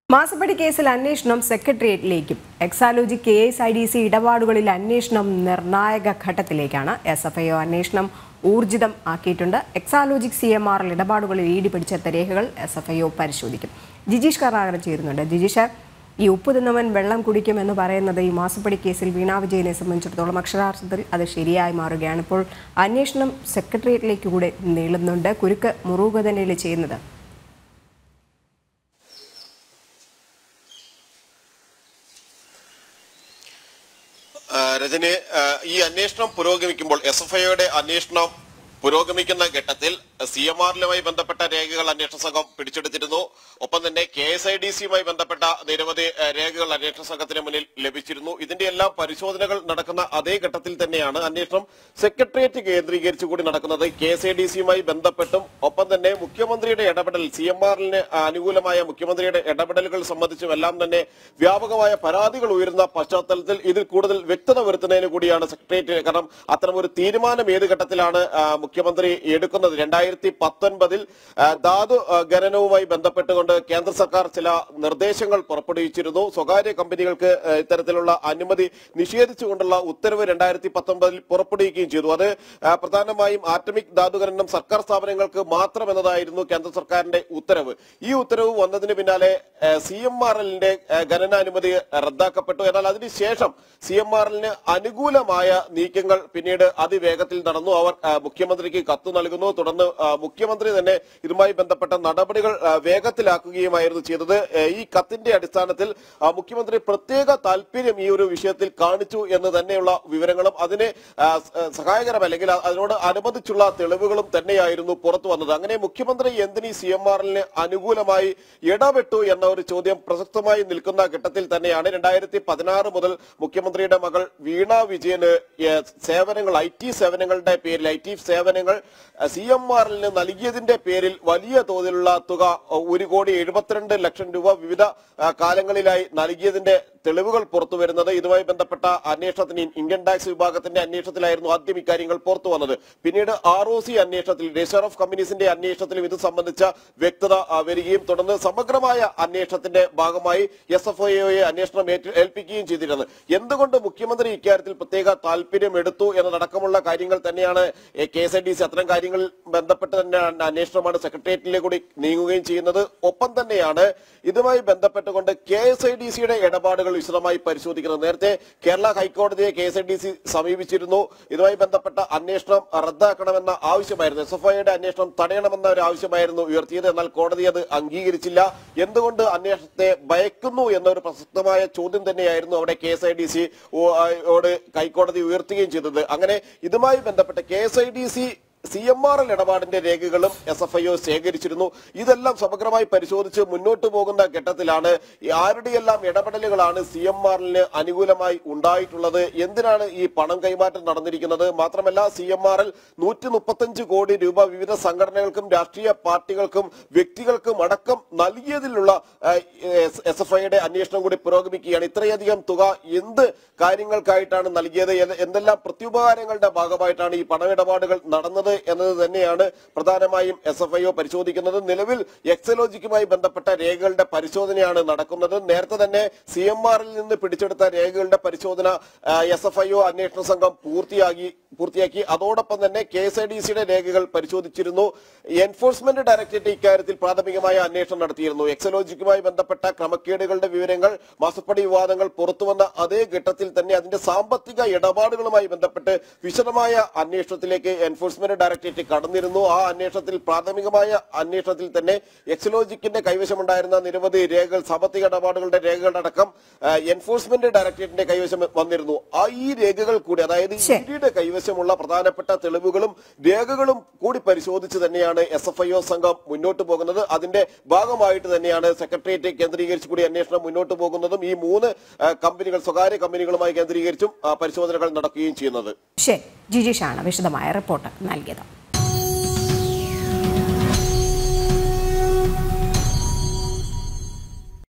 മാസപ്പടി കേസിൽ അന്വേഷണം സെക്രട്ടേറിയറ്റിലേക്കും Exalogic K S I D C ഇടപാടുകളിൽ അന്വേഷണം നിർണായക ഘട്ടത്തിലേക്കാണ് എസ് എഫ് ഐ ഒ അന്വേഷണം ഊർജിതം ആക്കിയിട്ടുണ്ട് എക്സാലോജിക് സി എം ആറിൽ ഇടപാടുകളിൽ ഈടി പിടിച്ചെടുത്ത രേഖകൾ എസ് എഫ് ഐ ഒ പരിശോധിക്കും ജിജീഷ് കറാകരൻ ചേരുന്നുണ്ട് ജിജീഷ് ഈ ഉപ്പ് തിന്നവൻ വെള്ളം കുടിക്കും എന്ന് പറയുന്നത് ഈ മാസപ്പടി കേസിൽ വീണാ വിജയനെ സംബന്ധിച്ചിടത്തോളം അക്ഷരാർത്ഥത്തിൽ അത് ശരിയായി മാറുകയാണ് ഇപ്പോൾ അന്വേഷണം സെക്രട്ടേറിയറ്റിലേക്ക് കൂടെ നീളുന്നുണ്ട് കുരുക്ക് മുറുക തന്നെയല്ലേ ചെയ്യുന്നത് ആ, രജനി ആ, ഈ അന്വേഷണം പുരോഗമിക്കുമ്പോൾ എസ് എഫ് ഐയുടെ അന്വേഷണം പുരോഗമിക്കുന്ന ഘട്ടത്തിൽ സി എം ആറിലുമായി ബന്ധപ്പെട്ട രേഖകൾ അന്വേഷണ സംഘം പിടിച്ചെടുത്തിരുന്നു ഒപ്പം തന്നെ കെ എസ് ഐ ഡി സിയുമായി ബന്ധപ്പെട്ട നിരവധി ആ, രേഖകൾ അന്വേഷണ സംഘത്തിന് മുന്നിൽ ലഭിച്ചിരുന്നു ഇതിന്റെ എല്ലാം പരിശോധനകൾ നടക്കുന്ന അതേ ഘട്ടത്തിൽ തന്നെയാണ് അന്വേഷണം സെക്രട്ടേറിയറ്റ് കേന്ദ്രീകരിച്ചു കൂടി നടക്കുന്നത് കെ എസ് ഐ ഡി സിയുമായി ബന്ധപ്പെട്ടും ഒപ്പം തന്നെ മുഖ്യമന്ത്രിയുടെ ഇടപെടൽ സി എം ആറിന് അനുകൂലമായ മുഖ്യമന്ത്രിയുടെ ഇടപെടലുകൾ സംബന്ധിച്ചും എല്ലാം തന്നെ വ്യാപകമായ പരാതികൾ ഉയരുന്ന പശ്ചാത്തലത്തിൽ ഇതിൽ കൂടുതൽ വ്യക്തത വരുത്തുന്നതിന് കൂടിയാണ് സെക്രട്ടേറിയറ്റ് കാരണം അത്തരം ഒരു തീരുമാനം ഏത് ഘട്ടത്തിലാണ് ആ, മുഖ്യമന്ത്രി എടുക്കുന്നത് രണ്ടായിരത്തി പത്തൊൻപതിൽ ധാതു ആ, ഖനനവുമായി ബന്ധപ്പെട്ടുകൊണ്ട് കേന്ദ്ര സർക്കാർ ചില നിർദ്ദേശങ്ങൾ പുറപ്പെടുവിച്ചിരുന്നു സ്വകാര്യ കമ്പനികൾക്ക് ആ, ഇത്തരത്തിലുള്ള അനുമതി നിഷേധിച്ചുകൊണ്ടുള്ള ഉത്തരവ് രണ്ടായിരത്തി പത്തൊമ്പതിൽ പുറപ്പെടുവിക്കുകയും ചെയ്തു അത് ആ, പ്രധാനമായും ആറ്റമിക് ധാതു ഖനനം സർക്കാർ സ്ഥാപനങ്ങൾക്ക് മാത്രം എന്നതായിരുന്നു കേന്ദ്ര സർക്കാരിന്റെ ഉത്തരവ് ഈ ഉത്തരവ് വന്നതിന് പിന്നാലെ സി എം ആർ എല്ലിന്റെ ഖനനാനുമതി റദ്ദാക്കപ്പെട്ടു എന്നാൽ അതിനുശേഷം സി എം ആർ എല്ലിന് അനുകൂലമായ നീക്കങ്ങൾ പിന്നീട് അതിവേഗത്തിൽ നടന്നു അവർ ആ, മുഖ്യമന്ത്രിക്ക് കത്ത് നൽകുന്നു തുടർന്ന് ആ, മുഖ്യമന്ത്രി തന്നെ ഇതുമായി ബന്ധപ്പെട്ട നടപടികൾ ആ, വേഗത്തിലാക്കുകയുമായിരുന്നു ചെയ്തത് ഏ, ഈ കത്തിന്റെ അടിസ്ഥാനത്തിൽ ആ, മുഖ്യമന്ത്രി പ്രത്യേക താല്പര്യം ഈ ഒരു വിഷയത്തിൽ കാണിച്ചു എന്ന് തന്നെയുള്ള വിവരങ്ങളും അതിന് ആ, സ- സഹായകരം അല്ലെങ്കിൽ അതിനോട് അനുബന്ധിച്ചുള്ള തെളിവുകളും തന്നെയായിരുന്നു പുറത്തു വന്നത് അങ്ങനെ മുഖ്യമന്ത്രി എന്തിനീ സി എം ആർ എല്ലിന് അനുകൂലമായി ഇടപെട്ടു എന്ന ഒരു ചോദ്യം പ്രസക്തമായി നിൽക്കുന്ന ഘട്ടത്തിൽ തന്നെയാണ് രണ്ടായിരത്തി പതിനാറ് മുതൽ മുഖ്യമന്ത്രിയുടെ മകൾ വീണ വിജയന് ഏ, സേവനങ്ങൾ ഐ ടി സേവനങ്ങളുടെ പേരിൽ ഐ ടി സേവനങ്ങൾ സി എം ആർ എല്ലിന് നൽകിയതിന്റെ പേരിൽ വലിയ തോതിലുള്ള തുക അ, ഒരു കോടി എഴുപത്തിരണ്ട് ലക്ഷം രൂപ വിവിധ ആ, കാലങ്ങളിലായി നൽകിയതിന്റെ തെളിവുകൾ പുറത്തു വരുന്നത് ഇതുമായി ബന്ധപ്പെട്ട അന്വേഷണത്തിന് ഇൻകം ടാക്സ് വിഭാഗത്തിന്റെ അന്വേഷണത്തിലായിരുന്നു ആദ്യം ഇക്കാര്യങ്ങൾ പുറത്തു വന്നത് പിന്നീട് ആർ ഒ സി അന്വേഷണത്തിൽ രജിസ്റ്റർ ഓഫ് കമ്പനീസിന്റെ അന്വേഷണത്തിലും ഇത് സംബന്ധിച്ച വ്യക്തത ആ, വരികയും തുടർന്ന് സമഗ്രമായ അന്വേഷണത്തിന്റെ ഭാഗമായി എസ് എഫ് ഐയെ അന്വേഷണം ഏറ്റ- ഏൽപ്പിക്കുകയും ചെയ്തിരുന്നത് എന്തുകൊണ്ട് മുഖ്യമന്ത്രി ഇക്കാര്യത്തിൽ പ്രത്യേക താല്പര്യം എടുത്തു എന്നതടക്കമുള്ള കാര്യങ്ങൾ തന്നെയാണ് K S I D C അത്തരം കാര്യങ്ങളിൽ ബന്ധപ്പെട്ട് തന്നെ അന്വേഷണമാണ് സെക്രട്ടേറിയറ്റിലേക്ക് കൂടി നീങ്ങുകയും ചെയ്യുന്നത് ഒപ്പം തന്നെയാണ് ഇതുമായി ബന്ധപ്പെട്ടുകൊണ്ട് കെ എസ് ഐ ഡി സിയുടെ ഇടപാടുകൾ വിശദമായി പരിശോധിക്കുന്നത് നേരത്തെ കേരള ഹൈക്കോടതിയെ K S I D C സമീപിച്ചിരുന്നു ഇതുമായി ബന്ധപ്പെട്ട അന്വേഷണം റദ്ദാക്കണമെന്ന ആവശ്യമായിരുന്നു എസ് എഫ് ഐയുടെ അന്വേഷണം തടയണമെന്ന ഒരു ആവശ്യമായിരുന്നു ഉയർത്തിയത് എന്നാൽ കോടതി അത് അംഗീകരിച്ചില്ല എന്തുകൊണ്ട് അന്വേഷണത്തെ ഭയക്കുന്നു എന്നൊരു പ്രസക്തമായ ചോദ്യം തന്നെയായിരുന്നു അവിടെ K S I D C ഓട് ഹൈക്കോടതി ഉയർത്തുകയും ചെയ്തത് അങ്ങനെ ഇതുമായി ബന്ധപ്പെട്ട് K S I D C C M R L ഇടപാടിന്റെ രേഖകളും എസ് എഫ് ഐ ഒ ശേഖരിച്ചിരുന്നു ഇതെല്ലാം സമഗ്രമായി പരിശോധിച്ച് മുന്നോട്ട് പോകുന്ന ഘട്ടത്തിലാണ് ഈ ആരുടെയെല്ലാം ഇടപെടലുകളാണ് സി എം ആർ എല്ലിന് അനുകൂലമായി ഉണ്ടായിട്ടുള്ളത് എന്തിനാണ് ഈ പണം കൈമാറ്റം നടന്നിരിക്കുന്നത് മാത്രമല്ല സി എം ആർ എൽ നൂറ്റി മുപ്പത്തഞ്ച് കോടി രൂപ വിവിധ സംഘടനകൾക്കും രാഷ്ട്രീയ പാർട്ടികൾക്കും വ്യക്തികൾക്കും അടക്കം നൽകിയതിലുള്ള എസ് എഫ് ഐയുടെ അന്വേഷണം കൂടി പുരോഗമിക്കുകയാണ് ഇത്രയധികം തുക എന്ത് കാര്യങ്ങൾക്കായിട്ടാണ് നൽകിയത് എന്ന് എന്തെല്ലാം പ്രത്യുപകാരങ്ങളുടെ ഭാഗമായിട്ടാണ് ഈ പണമിടപാടുകൾ നടന്നത് എന്നത് തന്നെയാണ് പ്രധാനമായും എസ് എഫ് ഐ ഒ പരിശോധിക്കുന്നത് നിലവിൽ എക്സലോജിക്കുമായി ബന്ധപ്പെട്ട രേഖകളുടെ പരിശോധനയാണ് നടക്കുന്നത് നേരത്തെ തന്നെ സി എം ആറിൽ നിന്ന് പിടിച്ചെടുത്ത രേഖകളുടെ പരിശോധന എസ് എഫ് ഐ ഒ അന്വേഷണ സംഘം പൂർത്തിയാക്കി പൂർത്തിയാക്കി അതോടൊപ്പം തന്നെ കെ എസ് ഐ ഡി സിയുടെ രേഖകൾ പരിശോധിച്ചിരുന്നു എൻഫോഴ്സ്മെന്റ് ഡയറക്ടറേറ്റ് ഇക്കാര്യത്തിൽ പ്രാഥമികമായ അന്വേഷണം നടത്തിയിരുന്നു എക്സലോജിക്കുമായി ബന്ധപ്പെട്ട ക്രമക്കേടുകളുടെ വിവരങ്ങൾ മാസപ്പടി വിവാദങ്ങൾ പുറത്തുവന്ന അതേ ഘട്ടത്തിൽ തന്നെ അതിന്റെ സാമ്പത്തിക ഇടപാടുകളുമായി ബന്ധപ്പെട്ട് വിശദമായ അന്വേഷണത്തിലേക്ക് എൻഫോഴ്സ്മെന്റ് ഡയറക്ടറേറ്റ് കടന്നിരുന്നു ആ അന്വേഷണത്തിൽ പ്രാഥമികമായ അന്വേഷണത്തിൽ തന്നെ എക്സലോജിക്കിന്റെ കൈവശമുണ്ടായിരുന്ന നിരവധി രേഖകൾ സാമ്പത്തിക ഇടപാടുകളുടെ രേഖകളടക്കം ആ, എൻഫോഴ്സ്മെന്റ് ഡയറക്ടറേറ്റിന്റെ കൈവശം വന്നിരുന്നു ആ ഈ രേഖകൾ കൂടി അതായത് ശരി. ഇഡിയുടെ കൈവശമുള്ള പ്രധാനപ്പെട്ട തെളിവുകളും രേഖകളും കൂടി പരിശോധിച്ച് തന്നെയാണ് എസ് എഫ് ഐ ഒ സംഘം മുന്നോട്ട് പോകുന്നത് അതിന്റെ ഭാഗമായിട്ട് തന്നെയാണ് സെക്രട്ടേറിയറ്റ് കേന്ദ്രീകരിച്ച് കൂടി അന്വേഷണം മുന്നോട്ട് പോകുന്നതും ഈ മൂന്ന് ആ, കമ്പനികൾ സ്വകാര്യ കമ്പനികളുമായി കേന്ദ്രീകരിച്ചും ആ, പരിശോധനകൾ നടക്കുകയും ചെയ്യുന്നത് ശരി ജിജീഷാണ് വിശദമായ റിപ്പോർട്ട് നൽകിയത്